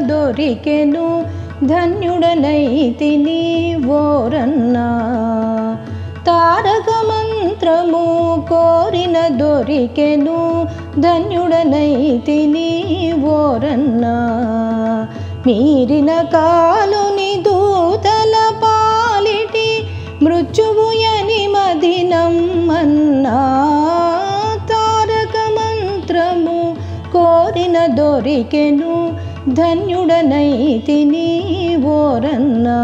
దొరికెను ధన్యుడనైతిని ఓరన్నా తారక మంత్రము కోరిన దొరికెను ధన్యుడనైతిని ఓరన్నా మీరిన కాలుని దూతల పాలిటి మృత్యువుయని మదినం అన్నా తారక మంత్రము కోరిన దొరికెను ధన్యుడనైతిని ఓరన్నా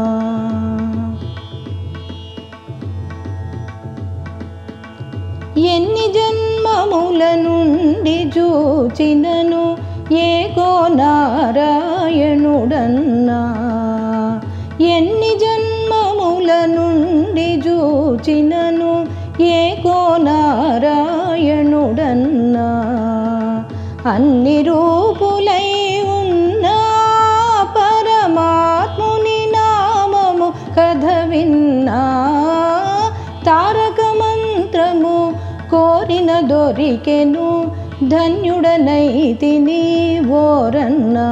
ఎన్ని జన్మముల నుండి చూచినను ఏకో నారాయణుడన్నా ఎన్ని జన్మముల నుండి చూచినను ఏకో నారాయణుడన్నా అన్ని రూపులై ఉన్న పరమాత్ముని నామము కథ విన్నా తారక మంత్రము కోరిన దొరికెను ధన్యుడనైతిని ఓరన్నా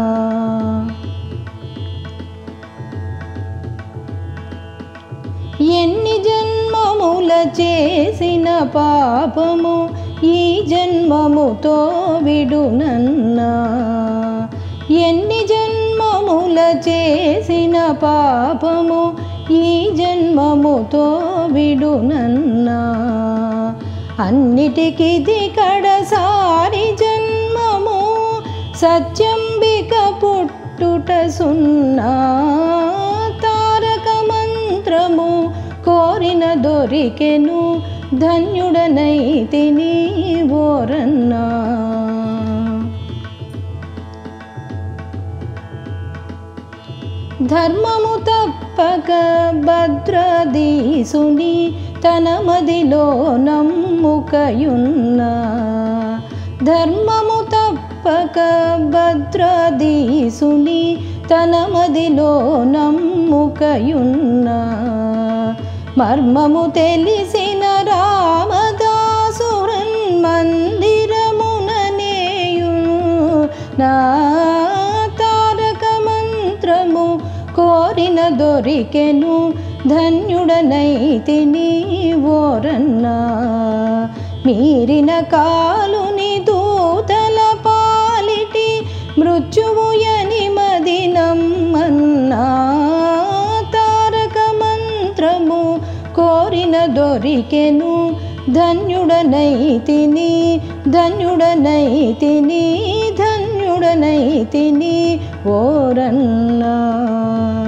ఎన్ని జన్మముల చేసిన పాపము ఈ జన్మముతో విడునన్నా ఎన్ని జన్మముల చేసిన పాపము ఈ జన్మముతో విడునన్నా అన్నిటికిది కడసారి జన్మము సత్యంబిక పుట్టుట సున్నా తారక మంత్రము కోరిన దొరికెను ధన్యుడనైతిని ఓరన్నా ధర్మము తప్పక భద్రదీసుని తన మదిలో నమ్ముకయున్నా ధర్మము తప్పక భద్రదీసుని తన మదిలో నమ్ముకయున్నా మర్మము తెలిసిన రామదాసురన్ మందిరముననేయును నా తారక మంత్రము కోరిన దొరికెను ధన్యుడనైతిని ఓరన్నా మీరిన కాలుని దూతల పాలిటి మృత్యువుయని మదినమ్మన్నా తారక మంత్రము కోరిన దొరికెను ధన్యుడనైతిని ధన్యుడనైతిని ధన్యుడనైతిని ఓరన్నా